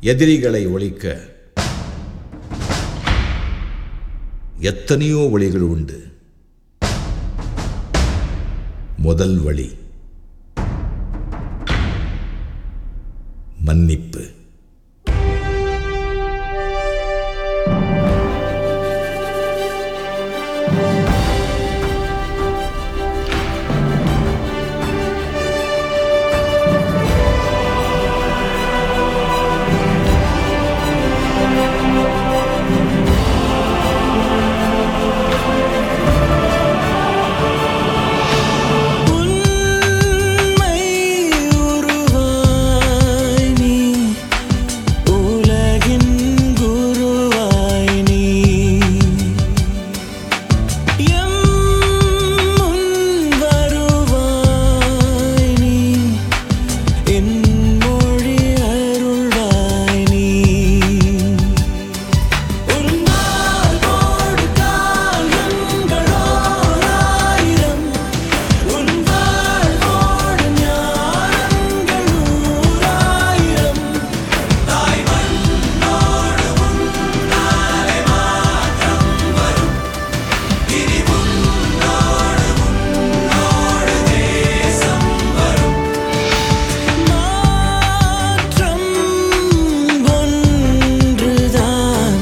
எதிரிகளை ஒழிக்க எத்தனையோ வழிகள் உண்டு முதல் வழி மன்னிப்பு உண்மை உருவாய் நீ உலகின் குருவாய் நீ எம் முன் வருவாய் நீ என் மொழி அருள்வாய் நீ உன்னால் கொடுத்தால் எங்களோராயிரம் உன் வாழ்வோடு ஞானங்கள் நூறாயிரம் மாற்றம் ஒன்றுதான்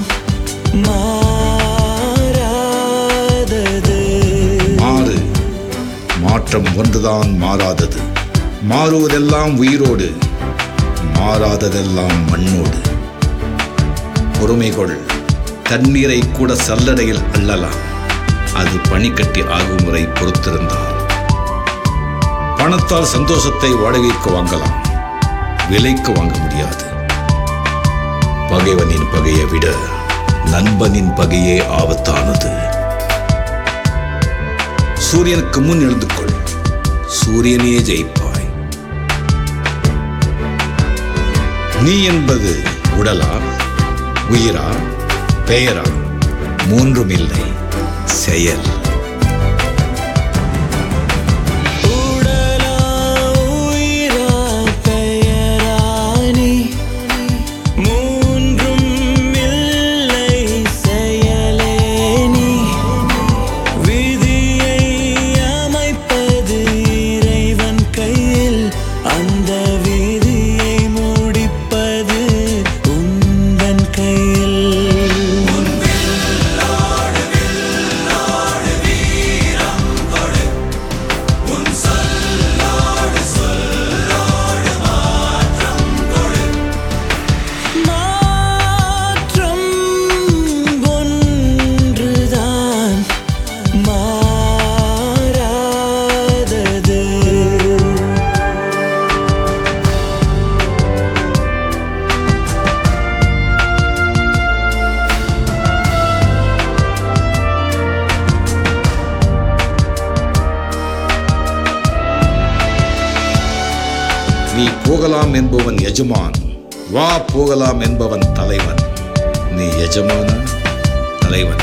மாறாதது மாறு மாற்றம் ஒன்றுதான் மாறாதது மாறுவதெல்லாம் உயிரோடு மாறாததெல்லாம் மண்ணோடு பொறுமை கொள் தண்ணீரை கூட சல்லடையில் அள்ளலாம் அது பனிக்கட்டி ஆகும் முறை பொறுத்திருந்தால் பணத்தால் சந்தோஷத்தை வாடகைக்கு வாங்கலாம் விலைக்கு வாங்க முடியாது பகைவனின் பகையை விட நண்பனின் பகையே ஆபத்தானது சூரியனுக்கு முன் எழுந்து கொள் சூரியனே ஜெயிப்பாய் நீ என்பது உடலா உயிரா பெயரா மூன்றும் இல்லை செயல் உடலா உயிரா பெயரானி மூன்றும் இல்லை செயலேனி விதியை அமைப்பது இறைவன் கையில் அந்த விதியை முடிப்பது உந்தன் கையில் மாற்றம் ஒன்றுதான் மாறாதது நீ போகலாம் என்பவன் எஜமான் வா போகலாம் என்பவன் தலைவன் நீ எஜமான தலைவன்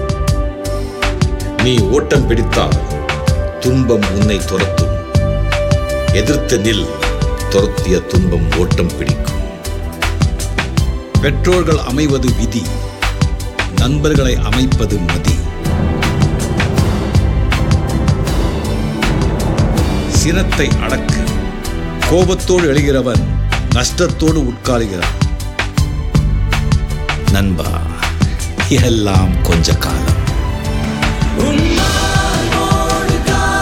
நீ ஓட்டம் பிடித்தால் துன்பம் உன்னை துரத்தும் எதிர்த்து நில் துரத்திய துன்பம் ஓட்டம் பிடிக்கும் பெற்றோர்கள் அமைவது விதி நண்பர்களை அமைப்பது மதி சினத்தை அடக்கு கோபத்தோடு எழுகிறவன் நஷ்டத்தோடு உட்காருகிறான் நண்பா எல்லாம் கொஞ்ச காலம் உன்னாலோடு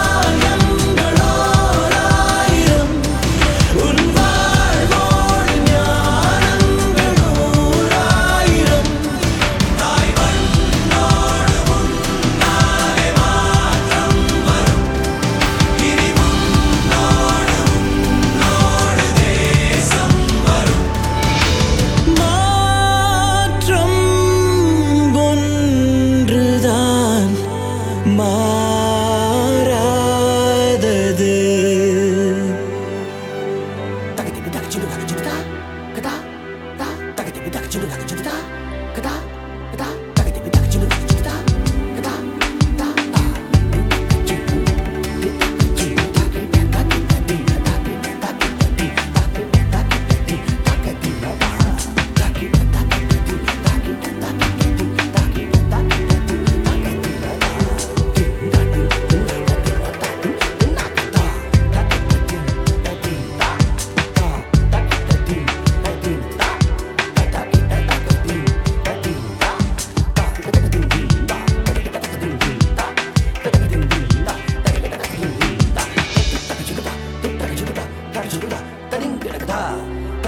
காயங்களோராயிரம் உன் வாழ்வோடு ஞானங்கள் நூறாயிரம் மாற்றம் ஒன்றுதான் மாறாதது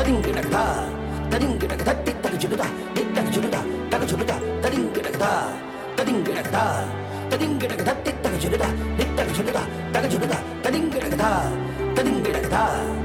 ததிங்கிடகதா ததிங்கிடக தத்தி தக சுடுதா நித்தக சுடுதா தக சுடுதா ததிங்கிடகதா ததிங்கிடகதா ததிங்கிடக தத்தி தக சுடுதா நித்தக சுடுதா தக சுடுதா ததிங்கிடகதா ததிங்கிடகதா